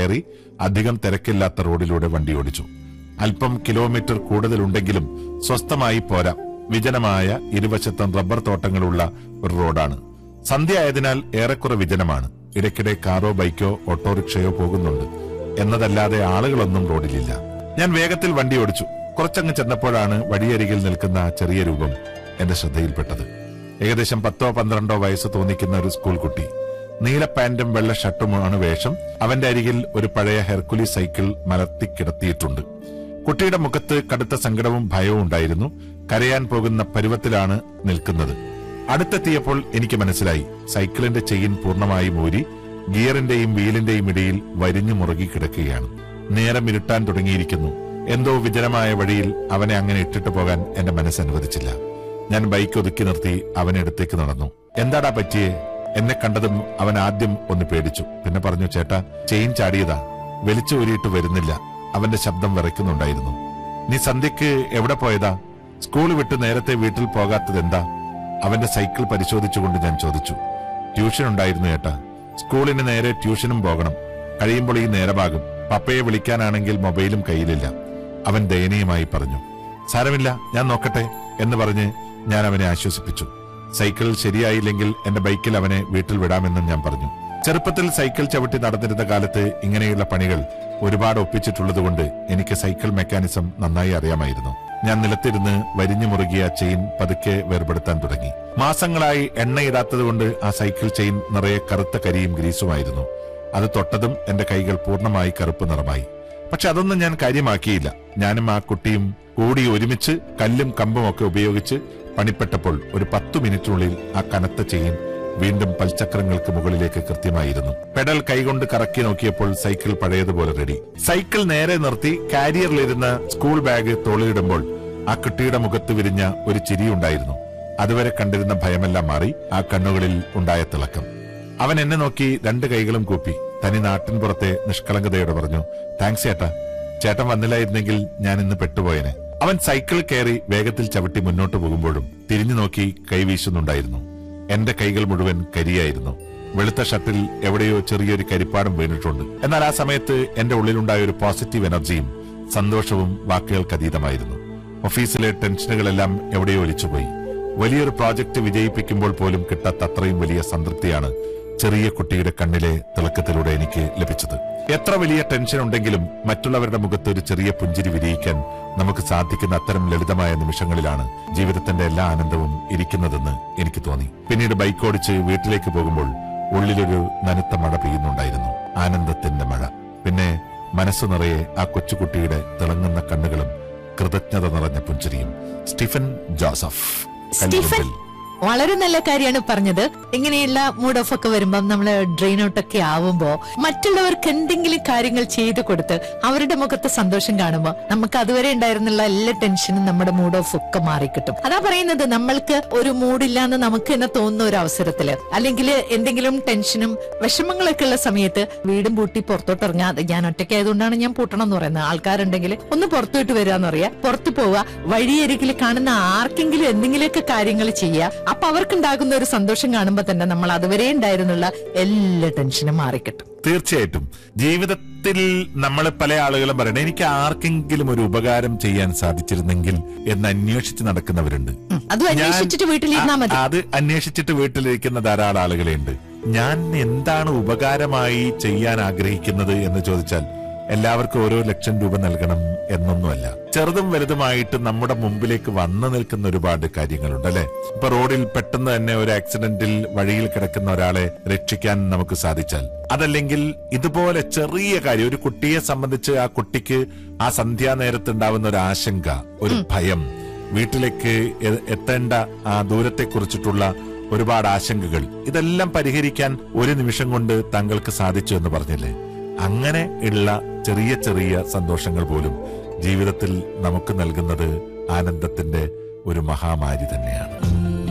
കയറി അധികം തിരക്കില്ലാത്ത റോഡിലൂടെ വണ്ടി ഓടിച്ചു അല്പം കിലോമീറ്റർ കൂടുതലുണ്ടെങ്കിലും സ്വസ്ഥമായി പോരാ വിജനമായ ഇരുവശത്തും റബ്ബർ തോട്ടങ്ങളുള്ള ഒരു റോഡാണ് സന്ധ്യ ആയതിനാൽ ഏറെക്കുറെ വിജനമാണ് ഇടയ്ക്കിടെ കാറോ ബൈക്കോ ഓട്ടോറിക്ഷയോ പോകുന്നുണ്ട് എന്നതല്ലാതെ ആളുകളൊന്നും റോഡിലില്ല ഞാൻ വേഗത്തിൽ വണ്ടി ഓടിച്ചു കുറച്ചങ്ങ് ചെന്നപ്പോഴാണ് വഴിയരികിൽ നിൽക്കുന്ന ആ ചെറിയ രൂപം എന്റെ ശ്രദ്ധയിൽപ്പെട്ടത് ഏകദേശം പത്തോ പന്ത്രണ്ടോ വയസ്സ് തോന്നിക്കുന്ന ഒരു സ്കൂൾ കുട്ടി നീല പാന്റും വെള്ള ഷർട്ടുമാണ് വേഷം അവന്റെ അരികിൽ ഒരു പഴയ ഹെർക്കുലി സൈക്കിൾ മലർത്തി കിടത്തിയിട്ടുണ്ട് കുട്ടിയുടെ മുഖത്ത് കടുത്ത സങ്കടവും ഭയവും ഉണ്ടായിരുന്നു കരയാൻ പോകുന്ന പരുവത്തിലാണ് നിൽക്കുന്നത് അടുത്തെത്തിയപ്പോൾ എനിക്ക് മനസ്സിലായി സൈക്കിളിന്റെ ചെയിൻ പൂർണ്ണമായി മൂരി ഗിയറിന്റെയും വീലിന്റെയും ഇടയിൽ വരിഞ്ഞു മുറുകി കിടക്കുകയാണ് നേരം ഇരുട്ടാൻ തുടങ്ങിയിരിക്കുന്നു എന്തോ വിജനമായ വഴിയിൽ അവനെ അങ്ങനെ ഇട്ടിട്ട് പോകാൻ എന്റെ മനസ്സ് അനുവദിച്ചില്ല ഞാൻ ബൈക്ക് ഒതുക്കി നിർത്തി അവനെ അടുത്തേക്ക് നടന്നു എന്താടാ പറ്റിയേ എന്നെ കണ്ടതും അവൻ ആദ്യം ഒന്ന് പേടിച്ചു പിന്നെ പറഞ്ഞു ചേട്ടാ ചെയിൻ ചാടിയതാ വലിച്ചു ഊരിയിട്ട് വരുന്നില്ല അവന്റെ ശബ്ദം വിറയ്ക്കുന്നുണ്ടായിരുന്നു നീ സന്ധ്യക്ക് എവിടെ പോയതാ സ്കൂൾ വിട്ട് നേരത്തെ വീട്ടിൽ പോകാത്തത് എന്താ അവന്റെ സൈക്കിൾ പരിശോധിച്ചുകൊണ്ട് ഞാൻ ചോദിച്ചു ട്യൂഷൻ ഉണ്ടായിരുന്നു ഏട്ടാ സ്കൂളിന് നേരെ ട്യൂഷനും പോകണം കഴിയുമ്പോൾ ഈ നേരമാകും പപ്പയെ വിളിക്കാനാണെങ്കിൽ മൊബൈലും കയ്യിലില്ല അവൻ ദയനീയമായി പറഞ്ഞു സാരമില്ല ഞാൻ നോക്കട്ടെ എന്ന് പറഞ്ഞ് ഞാൻ അവനെ ആശ്വസിപ്പിച്ചു സൈക്കിൾ ശരിയായില്ലെങ്കിൽ എന്റെ ബൈക്കിൽ അവനെ വീട്ടിൽ വിടാമെന്നും ഞാൻ പറഞ്ഞു ചെറുപ്പത്തിൽ സൈക്കിൾ ചവിട്ടി നടന്നിരുന്ന കാലത്ത് ഇങ്ങനെയുള്ള പണികൾ ഒരുപാട് ഒപ്പിച്ചിട്ടുള്ളതുകൊണ്ട് എനിക്ക് സൈക്കിൾ മെക്കാനിസം നന്നായി അറിയാമായിരുന്നു ഞാൻ നിലത്തിരുന്ന് വരിഞ്ഞു മുറുകിയ ചെയിൻ പതുക്കെ വേർപെടുത്താൻ തുടങ്ങി മാസങ്ങളായി എണ്ണയിടാത്തതുകൊണ്ട് ആ സൈക്കിൾ ചെയിൻ നിറയെ കറുത്ത കരിയും ഗ്രീസുമായിരുന്നു അത് തൊട്ടതും എന്റെ കൈകൾ പൂർണ്ണമായി കറുപ്പ് നിറമായി പക്ഷെ അതൊന്നും ഞാൻ കാര്യമാക്കിയില്ല ഞാനും ആ കുട്ടിയും കൂടി ഒരുമിച്ച് കല്ലും കമ്പും ഒക്കെ ഉപയോഗിച്ച് പണിപ്പെട്ടപ്പോൾ ഒരു പത്തു മിനിറ്റിനുള്ളിൽ ആ കനത്ത ചെയിൻ വീണ്ടും പൽചക്രങ്ങൾക്ക് മുകളിലേക്ക് കൃത്യമായിരുന്നു പെഡൽ കൈകൊണ്ട് കറക്കി നോക്കിയപ്പോൾ സൈക്കിൾ പഴയതുപോലെ റെഡി സൈക്കിൾ നേരെ നിർത്തി കാരിയറിലിരുന്ന സ്കൂൾ ബാഗ് തോളിലിടുമ്പോൾ ആ കുട്ടിയുടെ മുഖത്ത് വിരിഞ്ഞ ഒരു ചിരിയുണ്ടായിരുന്നു അതുവരെ കണ്ടിരുന്ന ഭയമെല്ലാം മാറി ആ കണ്ണുകളിൽ ഉണ്ടായ തിളക്കം അവൻ എന്നെ നോക്കി രണ്ട് കൈകളും കൂപ്പി തനി നാട്ടിൻ പുറത്തെ നിഷ്കളങ്കതയോടെ പറഞ്ഞു താങ്ക്സ് ചേട്ടാ ചേട്ടൻ വന്നില്ലായിരുന്നെങ്കിൽ ഞാൻ ഇന്ന് പെട്ടുപോയനെ അവൻ സൈക്കിൾ കയറി വേഗത്തിൽ ചവിട്ടി മുന്നോട്ട് പോകുമ്പോഴും തിരിഞ്ഞു നോക്കി കൈവീശുന്നുണ്ടായിരുന്നു എന്റെ കൈകൾ മുഴുവൻ കരിയായിരുന്നു വെളുത്ത ഷർട്ടിൽ എവിടെയോ ചെറിയൊരു കരിപ്പാടും വീണിട്ടുണ്ട് എന്നാൽ ആ സമയത്ത് എന്റെ ഉള്ളിലുണ്ടായ ഒരു പോസിറ്റീവ് എനർജിയും സന്തോഷവും വാക്കുകൾക്കതീതമായിരുന്നു ഓഫീസിലെ ടെൻഷനുകളെല്ലാം എവിടെയോ ഒലിച്ചുപോയി വലിയൊരു പ്രോജക്റ്റ് വിജയിപ്പിക്കുമ്പോൾ പോലും കിട്ടാത്ത അത്രയും വലിയ സംതൃപ്തിയാണ് ചെറിയ കുട്ടിയുടെ കണ്ണിലെ തിളക്കത്തിലൂടെ എനിക്ക് ലഭിച്ചത് എത്ര വലിയ ടെൻഷൻ ഉണ്ടെങ്കിലും മറ്റുള്ളവരുടെ മുഖത്ത് ഒരു ചെറിയ പുഞ്ചിരി വിരിയിക്കാൻ നമുക്ക് സാധിക്കുന്ന അത്തരം ലളിതമായ നിമിഷങ്ങളിലാണ് ജീവിതത്തിന്റെ എല്ലാ ആനന്ദവും ഇരിക്കുന്നതെന്ന് എനിക്ക് തോന്നി പിന്നീട് ബൈക്ക് ഓടിച്ച് വീട്ടിലേക്ക് പോകുമ്പോൾ ഉള്ളിലൊരു നനുത്ത മഴ പെയ്യുന്നുണ്ടായിരുന്നു ആനന്ദത്തിന്റെ മഴ പിന്നെ മനസ്സു നിറയെ ആ കൊച്ചുകുട്ടിയുടെ തിളങ്ങുന്ന കണ്ണുകളും കൃതജ്ഞത നിറഞ്ഞ പുഞ്ചിരിയും സ്റ്റീഫൻ ജോസഫ് സ്റ്റീഫൻ കല്ലുറുമ്പിൽ. വളരെ നല്ല കാര്യമാണ് പറഞ്ഞത് ഇങ്ങനെയുള്ള മൂഡ് ഓഫ് ഒക്കെ വരുമ്പം നമ്മൾ ഡ്രെയിൻ ഔട്ട് ഒക്കെ ആവുമ്പോ മറ്റുള്ളവർക്ക് എന്തെങ്കിലും കാര്യങ്ങൾ ചെയ്തു കൊടുത്ത് അവരുടെ മുഖത്ത് സന്തോഷം കാണുമ്പോൾ നമുക്ക് അതുവരെ ഉണ്ടായിരുന്നുള്ള എല്ലാ ടെൻഷനും നമ്മുടെ മൂഡ് ഓഫ് ഒക്കെ മാറിക്കിട്ടും അതാ പറയുന്നത് നമ്മൾക്ക് ഒരു മൂഡില്ലാന്ന് നമുക്ക് തന്നെ തോന്നുന്ന ഒരു അവസരത്തില് അല്ലെങ്കിൽ എന്തെങ്കിലും ടെൻഷനും വിഷമങ്ങളൊക്കെ ഉള്ള സമയത്ത് വീടും പൂട്ടി പുറത്തോട്ട് ഇറങ്ങാതെ ഞാൻ ഒറ്റയ്ക്കായതുകൊണ്ടാണ് ഞാൻ പൂട്ടണം എന്ന് പറയുന്നത് ആൾക്കാരുണ്ടെങ്കിൽ ഒന്ന് പുറത്തോട്ട് വരിക എന്ന് പറയാ പുറത്തു പോവുക വഴിയരികിൽ കാണുന്ന ആർക്കെങ്കിലും എന്തെങ്കിലുമൊക്കെ കാര്യങ്ങൾ ചെയ്യുക അപ്പൊ അവർക്കുണ്ടാകുന്ന ഒരു സന്തോഷം കാണുമ്പോ തന്നെ നമ്മൾ അതുവരെ ഉണ്ടായിരുന്നുള്ള എല്ലാ ടെൻഷനും മാറിക്കിട്ടും തീർച്ചയായിട്ടും ജീവിതത്തിൽ നമ്മൾ പല ആളുകളും പറയണേ എനിക്ക് ആർക്കെങ്കിലും ഒരു ഉപകാരം ചെയ്യാൻ സാധിച്ചിരുന്നെങ്കിൽ എന്ന് അന്വേഷിച്ച് നടക്കുന്നവരുണ്ട് അതും അന്വേഷിച്ചിട്ട് വീട്ടിലിരുന്നാ മതി ആ- അത് അന്വേഷിച്ചിട്ട് വീട്ടിലിരിക്കുന്ന ധാരാളം ആളുകളുണ്ട് ഞാൻ എന്താണ് ഉപകാരമായി ചെയ്യാൻ ആഗ്രഹിക്കുന്നത് എന്ന് ചോദിച്ചാൽ എല്ലാവർക്കും ഓരോ ലക്ഷം രൂപ നൽകണം എന്നൊന്നുമല്ല ചെറുതും വലുതുമായിട്ട് നമ്മുടെ മുമ്പിലേക്ക് വന്നു നിൽക്കുന്ന ഒരുപാട് കാര്യങ്ങളുണ്ട് അല്ലെ ഇപ്പൊ റോഡിൽ പെട്ടെന്ന് തന്നെ ഒരു ആക്സിഡന്റിൽ വഴിയിൽ കിടക്കുന്ന ഒരാളെ രക്ഷിക്കാൻ നമുക്ക് സാധിച്ചാൽ അതല്ലെങ്കിൽ ഇതുപോലെ ചെറിയ കാര്യം ഒരു കുട്ടിയെ സംബന്ധിച്ച് ആ കുട്ടിക്ക് ആ സന്ധ്യാനേരത്ത് ഉണ്ടാവുന്ന ഒരു ആശങ്ക ഒരു ഭയം വീട്ടിലേക്ക് എ- എത്തേണ്ട ആ ദൂരത്തെ കുറിച്ചിട്ടുള്ള ഒരുപാട് ആശങ്കകൾ ഇതെല്ലാം പരിഹരിക്കാൻ ഒരു നിമിഷം കൊണ്ട് താങ്കൾക്ക് സാധിച്ചു എന്ന് പറഞ്ഞില്ലേ അങ്ങനെ ഉള്ള ചെറിയ ചെറിയ സന്തോഷങ്ങൾ പോലും ജീവിതത്തിൽ നമുക്ക് നൽകുന്നത് ആനന്ദത്തിന്റെ ഒരു മഹാമാരി തന്നെയാണ്